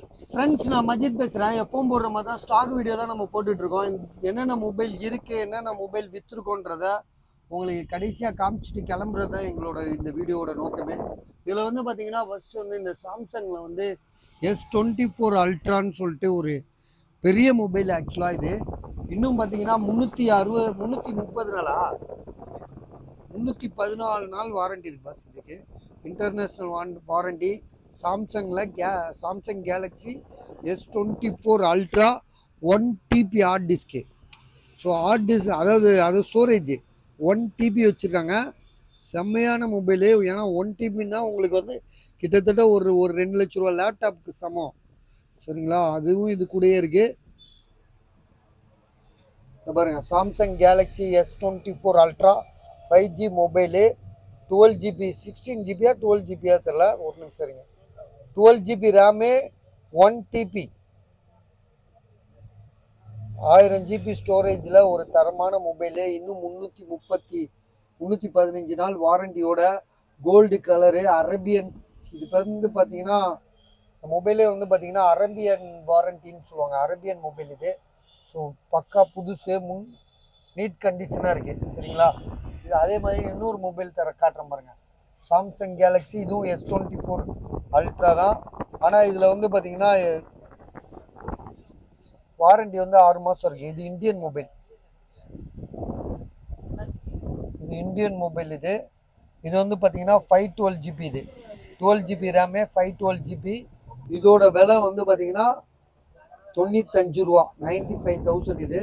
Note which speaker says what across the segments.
Speaker 1: friends நான் மஜித் பேசுகிறேன் எப்பவும் போடுற மாதிரி தான் ஸ்டாக் வீடியோ தான் நம்ம போட்டுட்ருக்கோம் என்னென்ன மொபைல் இருக்குது என்னென்ன மொபைல் விற்றுருக்கோன்றத உங்களுக்கு கடைசியாக காமிச்சிட்டு கிளம்புறது தான் எங்களோட இந்த வீடியோவோட நோக்கமே இதில் வந்து பார்த்தீங்கன்னா ஃபஸ்ட்டு வந்து இந்த சாம்சங்கில் வந்து எஸ் டுவெண்ட்டி ஃபோர் அல்ட்ரான்னு சொல்லிட்டு ஒரு பெரிய மொபைல் ஆக்சுவலாக இது இன்னும் பார்த்தீங்கன்னா முந்நூற்றி அறுபது முந்நூற்றி முப்பது நாளா முந்நூற்றி பதினாலு நாள் வாரண்டி இருக்கு பாஸ் இதுக்கு இன்டர்நேஷ்னல் வான் வாரண்டி சாம்சங்கில் கே Samsung Galaxy S twenty four ultra one TB hard disk so hard disk அதாவது அது ஸ்டோரேஜ் ஒன் டிபி வச்சுருக்காங்க செம்மையான மொபைலு ஏன்னா ஒன் டிபின்னா உங்களுக்கு வந்து கிட்டத்தட்ட ஒரு ஒரு ரெண்டு லட்ச ரூபா லேப்டாப்க்கு சமம் சரிங்களா அதுவும் இது கூடயே இருக்குது இங்க பாருங்க Samsung Galaxy S twenty four ultra five G mobile twelve GB sixteen ஜிபியா டுவெல் ஜிபியா தெரில ஒரு நிமிஷம் இருங்க twelve GB RAM one TB ஆயிரம் ஜிபி ஸ்டோரேஜில் ஒரு தரமான மொபைலு இன்னும் முந்நூற்றி முப்பத்தி முந்நூற்றி பதினஞ்சு நாள் வாரண்டியோட கோல்டு கலரு அரபியன் இது வந்து பார்த்தீங்கன்னா மொபைலே வந்து பார்த்தீங்கன்னா அரபியன் வாரண்டின்னு சொல்லுவாங்க அரபியன் மொபைல் இது ஸோ பக்கா புதுசு முன் நீட் கண்டிஷனாக இருக்குது சரிங்களா இது அதே மாதிரி இன்னொரு மொபைல் தர காட்டுறேன் பாருங்க சாம்சங் கேலக்ஸி இதுவும் எஸ் டுவெண்ட்டி ஃபோர் அல்ட்ரா தான் ஆனால் இதில் வந்து பார்த்தீங்கன்னா வாரண்டி வந்து ஆறு மாதம் இருக்குது இது இந்தியன் மொபைல் இது இந்தியன் மொபைல் இது இது வந்து பார்த்தீங்கன்னா ஃபைவ் டுவெல் ஜிபி இது டுவெல் ஜிபி ரேமே ஃபைவ் டுவெல் ஜிபி இதோட விலை வந்து பார்த்தீங்கன்னா தொண்ணூத்தஞ்சு ரூபா நைன்டி ஃபைவ் தௌசண்ட் இது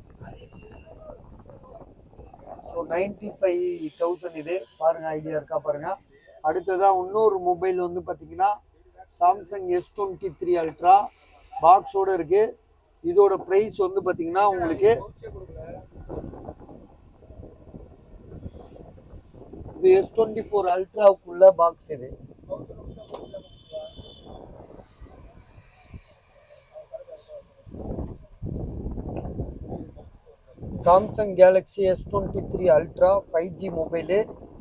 Speaker 1: ஸோ நைன்டி ஃபைவ் தௌசண்ட் இது பாருங்கள் ஐடியா இருக்கா பாருங்கள் அடுத்ததாக இன்னொரு மொபைல் வந்து பார்த்தீங்கன்னா Samsung S twenty three ultra பாக்ஸோடு இருக்குது இதோட ப்ரைஸ் வந்து பார்த்தீங்கன்னா உங்களுக்கு இது எஸ் டுவெண்ட்டி ஃபோர் அல்ட்ராவுக்குள்ள பாக்ஸ் இது Samsung Galaxy S twenty three ultra five G mobile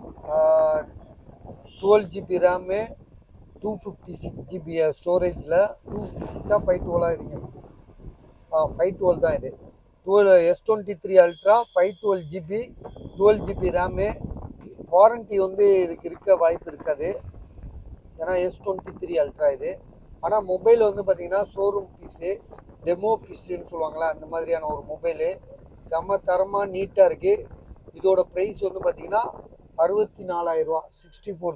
Speaker 1: twelve GB RAM two fifty six GB ஸ்டோரேஜில் டூ ஃபிஃப்டி சிக்ஸாக ஃபைவ் டுவெலாக இருங்க ஆ ஃபைவ் டுவெல் தான் இது twelve S twenty three ultra five twelve GB twelve GB RAM warranty வந்து இதுக்கு இருக்க வாய்ப்பு இருக்காது ஏன்னா எஸ் டுவெண்ட்டி த்ரீ அல்ட்ரா இது ஆனால் மொபைல் வந்து பார்த்தீங்கன்னா ஷோரூம் பீஸு டெமோ பீஸுன்னு சொல்லுவாங்களா அந்த மாதிரியான ஒரு மொபைலு செம்ம தரமாக நீட்டாக இருக்குது இதோட ப்ரைஸ் வந்து பார்த்தீங்கன்னா அறுபத்தி நாலாயிரரூவா சிக்ஸ்டி ஃபோர்